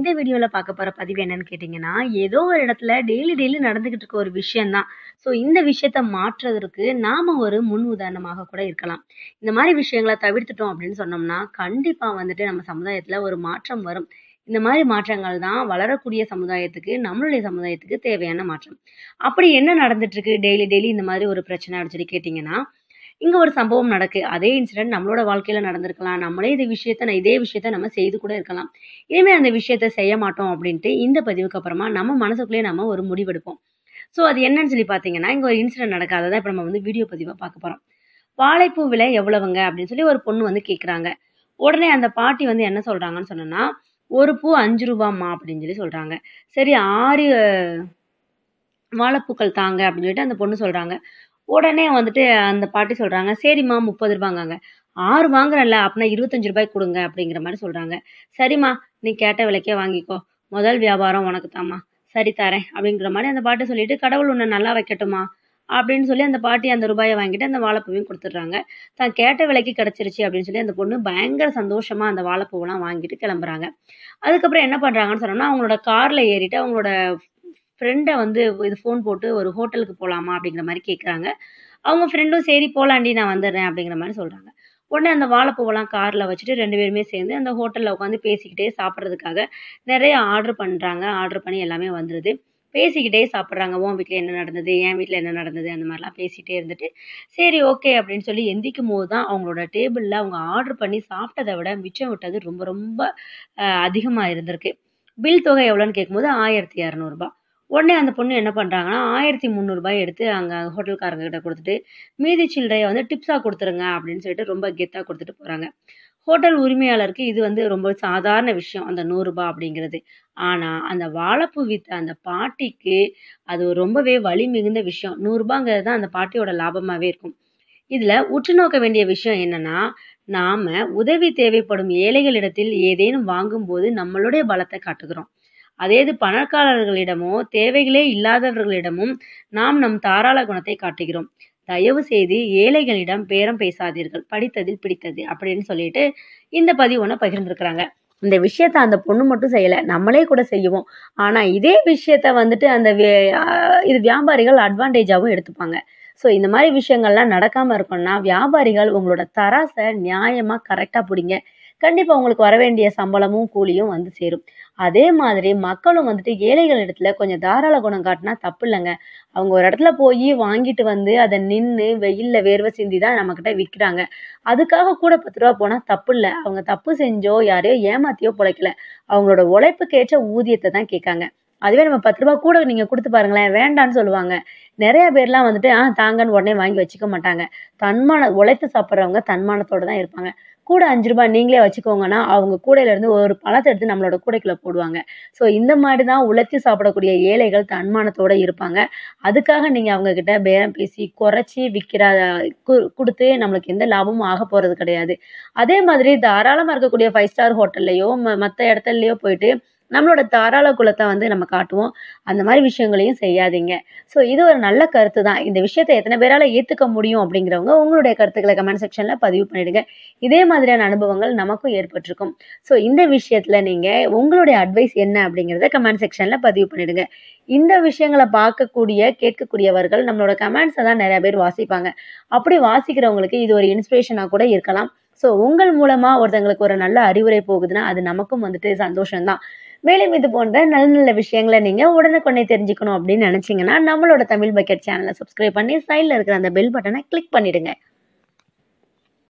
இந்த வீடியோவில் பார்க்க போகிற பதிவு என்னன்னு கேட்டிங்கன்னா ஏதோ ஒரு இடத்துல டெய்லி டெய்லி நடந்துக்கிட்டு இருக்க ஒரு விஷயம்தான் ஸோ இந்த விஷயத்த மாற்றுறதுக்கு நாம் ஒரு முன் உதாரணமாக கூட இருக்கலாம் இந்த மாதிரி விஷயங்களை தவிர்த்துட்டோம் அப்படின்னு சொன்னோம்னா கண்டிப்பாக வந்துட்டு நம்ம சமுதாயத்தில் ஒரு மாற்றம் வரும் இந்த மாதிரி மாற்றங்கள் தான் வளரக்கூடிய சமுதாயத்துக்கு நம்மளுடைய சமுதாயத்துக்கு தேவையான மாற்றம் அப்படி என்ன நடந்துட்டு இருக்கு டெய்லி டெய்லி இந்த மாதிரி ஒரு பிரச்சனை அப்படின்னு சொல்லி கேட்டிங்கன்னா இங்கே ஒரு சம்பவம் நடக்கு அதே இன்சிடென்ட் நம்மளோட வாழ்க்கையில் நடந்திருக்கலாம் நம்மளே இந்த விஷயத்த இதே விஷயத்த நம்ம செய்து கூட இருக்கலாம் இனிமேல் அந்த விஷயத்த செய்ய மாட்டோம் அப்படின்ட்டு இந்த பதிவுக்கு அப்புறமா நம்ம மனசுக்குள்ளேயே நம்ம ஒரு முடிவெடுப்போம் ஸோ அது என்னன்னு சொல்லி பார்த்தீங்கன்னா இங்கே ஒரு இன்சிடென்ட் நடக்காத தான் இப்போ நம்ம வந்து வீடியோ பதிவாக பார்க்க போகிறோம் வாழைப்பூ விலை எவ்வளவுங்க அப்படின்னு சொல்லி ஒரு பொண்ணு வந்து கேட்குறாங்க உடனே அந்த பாட்டி வந்து என்ன சொல்கிறாங்கன்னு சொன்னோன்னா ஒரு பூ அஞ்சு ரூபாம்மா அப்படின்னு சொல்லி சொல்கிறாங்க சரி ஆறு அஹ், வாழைப்பூக்கள் தாங்க அப்படின்னு சொல்லிட்டு அந்த பொண்ணு சொல்கிறாங்க உடனே வந்துட்டு அந்த பாட்டி சொல்கிறாங்க சரிம்மா முப்பது ரூபாங்காங்க ஆறு வாங்குறேன்ல அப்படின்னா இருபத்தஞ்சு ரூபாய்க்கு கொடுங்க அப்படிங்கிற மாதிரி சொல்கிறாங்க சரிம்மா நீ கேட்ட விலைக்கே வாங்கிக்கோ முதல் வியாபாரம் உனக்கு தாம்மா சரி தரேன் அப்படிங்கிற மாதிரி அந்த பாட்டி சொல்லிட்டு கடவுள் உன்னை நல்லா வைக்கட்டுமா அப்படின்னு சொல்லி அந்த பாட்டி அந்த ரூபாயை வாங்கிட்டு அந்த வாழைப்பூவையும் கொடுத்துட்றாங்க தான் கேட்ட விலைக்கு கிடச்சிருச்சு அப்படின்னு சொல்லி அந்த பொண்ணு பயங்கர சந்தோஷமா அந்த வாழைப்பூவெல்லாம் வாங்கிட்டு கிளம்புறாங்க அதுக்கப்புறம் என்ன பண்ணுறாங்கன்னு சொன்னோம்னா அவங்களோட காரில் ஏறிட்டு அவங்களோட ஃப்ரெண்டை வந்து இது ஃபோன் போட்டு ஒரு ஹோட்டலுக்கு போகலாமா அப்படிங்கிற மாதிரி கேட்குறாங்க அவங்க ஃப்ரெண்டும் சரி போலாண்டி நான் வந்துடுறேன் அப்படிங்கிற மாதிரி சொல்கிறாங்க உடனே அந்த வாழைப்பூவெல்லாம் காரில் வச்சுட்டு ரெண்டு பேருமே சேர்ந்து அந்த ஹோட்டலில் உட்காந்து பேசிக்கிட்டே சாப்பிட்றதுக்காக நிறைய ஆர்டர் பண்ணுறாங்க ஆர்டர் பண்ணி எல்லாமே வந்துடுது பேசிக்கிட்டே சாப்பிட்றாங்க உன் வீட்டில் என்ன நடந்தது என் வீட்டில் என்ன நடந்தது அந்த மாதிரிலாம் பேசிகிட்டே இருந்துட்டு சரி ஓகே அப்படின்னு சொல்லி எந்திக்கும் போது தான் அவங்களோட டேபிளில் அவங்க ஆர்டர் பண்ணி சாப்பிட்டதை விட மிச்சம் விட்டது ரொம்ப ரொம்ப அதிகமாக இருந்திருக்கு பில் தொகை எவ்வளோன்னு கேட்கும்போது ஆயிரத்தி இரநூறுபா உடனே அந்த பொண்ணு என்ன பண்ணுறாங்கன்னா ஆயிரத்தி முந்நூறுபாய் எடுத்து அங்கே ஹோட்டல்காரங்க கிட்ட கொடுத்துட்டு மீதி சில்லறையை வந்து டிப்ஸாக கொடுத்துருங்க அப்படின்னு சொல்லிட்டு ரொம்ப கெத்தாக கொடுத்துட்டு போகிறாங்க ஹோட்டல் உரிமையாளருக்கு இது வந்து ரொம்ப சாதாரண விஷயம் அந்த நூறுரூபா அப்படிங்கிறது ஆனால் அந்த வாழைப்பூ வித்த அந்த பாட்டிக்கு அது ஒரு ரொம்பவே வலி மிகுந்த விஷயம் நூறுரூபாங்கிறது தான் அந்த பாட்டியோட லாபமாகவே இருக்கும் இதில் உற்று நோக்க வேண்டிய விஷயம் என்னன்னா நாம் உதவி தேவைப்படும் ஏழைகளிடத்தில் ஏதேனும் வாங்கும்போது நம்மளுடைய பலத்தை காட்டுகிறோம் அதே இது பணக்காரர்களிடமோ தேவைகளே இல்லாதவர்களிடமும் நாம் நம் தாராள குணத்தை காட்டுகிறோம் தயவு செய்து ஏழைகளிடம் பேரம் பேசாதீர்கள் படித்ததில் பிடித்தது அப்படின்னு சொல்லிட்டு இந்த பதிவு ஒன்று பகிர்ந்துருக்குறாங்க இந்த விஷயத்த அந்த பொண்ணு மட்டும் செய்யலை நம்மளே கூட செய்வோம் ஆனால் இதே விஷயத்த வந்துட்டு அந்த வே- ஆஹ் இது வியாபாரிகள் அட்வான்டேஜாகவும் எடுத்துப்பாங்க ஸோ இந்த மாதிரி விஷயங்கள்லாம் நடக்காமல் இருக்கணும்னா வியாபாரிகள் உங்களோட தராசை நியாயமாக கரெக்டாக பிடிங்க கண்டிப்பாக உங்களுக்கு வர வேண்டிய சம்பளமும் கூலியும் வந்து சேரும் அதே மாதிரி மக்களும் வந்துட்டு ஏழைகள் இடத்துல கொஞ்சம் தாராள குணம் காட்டினா தப்பு இல்லைங்க அவங்க ஒரு இடத்துல போய் வாங்கிட்டு வந்து அதை நின்று வெயிலில் வேர்வை சிந்தி தான் நம்மக்கிட்ட விற்கிறாங்க அதுக்காக கூட பத்து ரூபா போனால் தப்பு இல்லை அவங்க தப்பு செஞ்சோ யாரையோ ஏமாத்தியோ பிழைக்கல அவங்களோட உழைப்புக்கேற்ற ஊதியத்தை தான் கேட்காங்க அதுவே நம்ம பத்து ரூபா கூட நீங்கள் கொடுத்து பாருங்களேன் வேண்டான்னு சொல்லுவாங்க நிறைய பேர்லாம் வந்துட்டு ஆ தாங்கன்னு உடனே வாங்கி வச்சுக்க மாட்டாங்க தன்மான உழைத்து சாப்பிட்றவங்க தன்மானத்தோட தான் இருப்பாங்க கூட அஞ்சு ரூபாய் நீங்களே வச்சுக்கோங்கன்னா அவங்க கூடையில இருந்து ஒரு பழத்தை எடுத்து நம்மளோட கூடைக்குள்ள போடுவாங்க ஸோ இந்த மாதிரி தான் உழைச்சி சாப்பிடக்கூடிய ஏழைகள் தன்மானத்தோட இருப்பாங்க அதுக்காக நீங்கள் அவங்க கிட்ட பேரம் பேசி குறைச்சி விற்கிற கு- கொடுத்து நம்மளுக்கு எந்த லாபமும் ஆக போகிறது கிடையாது அதே மாதிரி தாராளமாக இருக்கக்கூடிய ஃபைவ் ஸ்டார் ஹோட்டல்லையோ மற்ற இடத்துலையோ போயிட்டு நம்மளோட தாராள குலத்தை வந்து நம்ம காட்டுவோம் அந்த மாதிரி விஷயங்களையும் செய்யாதீங்க ஸோ இது ஒரு நல்ல கருத்து தான் இந்த விஷயத்தை எத்தனை பேரால் ஏற்றுக்க முடியும் அப்படிங்கிறவங்க உங்களுடைய கருத்துக்களை கமெண்ட் செக்ஷனில் பதிவு பண்ணிடுங்க இதே மாதிரியான அனுபவங்கள் நமக்கும் ஏற்பட்டிருக்கும் ஸோ இந்த விஷயத்தில் நீங்கள் உங்களுடைய அட்வைஸ் என்ன அப்படிங்கிறத கமெண்ட் செக்ஷனில் பதிவு பண்ணிடுங்க இந்த விஷயங்களை பார்க்கக்கூடிய கேட்கக்கூடியவர்கள் நம்மளோட கமெண்ட்ஸை தான் நிறைய பேர் வாசிப்பாங்க அப்படி வாசிக்கிறவங்களுக்கு இது ஒரு இன்ஸ்பிரேஷனாக கூட இருக்கலாம் ஸோ உங்கள் மூலமாக ஒருத்தங்களுக்கு ஒரு நல்ல அறிவுரை போகுதுன்னா அது நமக்கும் வந்துட்டு சந்தோஷம்தான் மேலும் இது போன்ற நல்ல நல்ல விஷயங்களை நீங்கள் உடனுக்குடனே தெரிஞ்சுக்கணும் அப்படின்னு நினச்சிங்கன்னா நம்மளோட தமிழ் பக்கெட் சேனலை சப்ஸ்கிரைப் பண்ணி சைடில் இருக்கிற அந்த பெல் பட்டனை கிளிக் பண்ணிடுங்க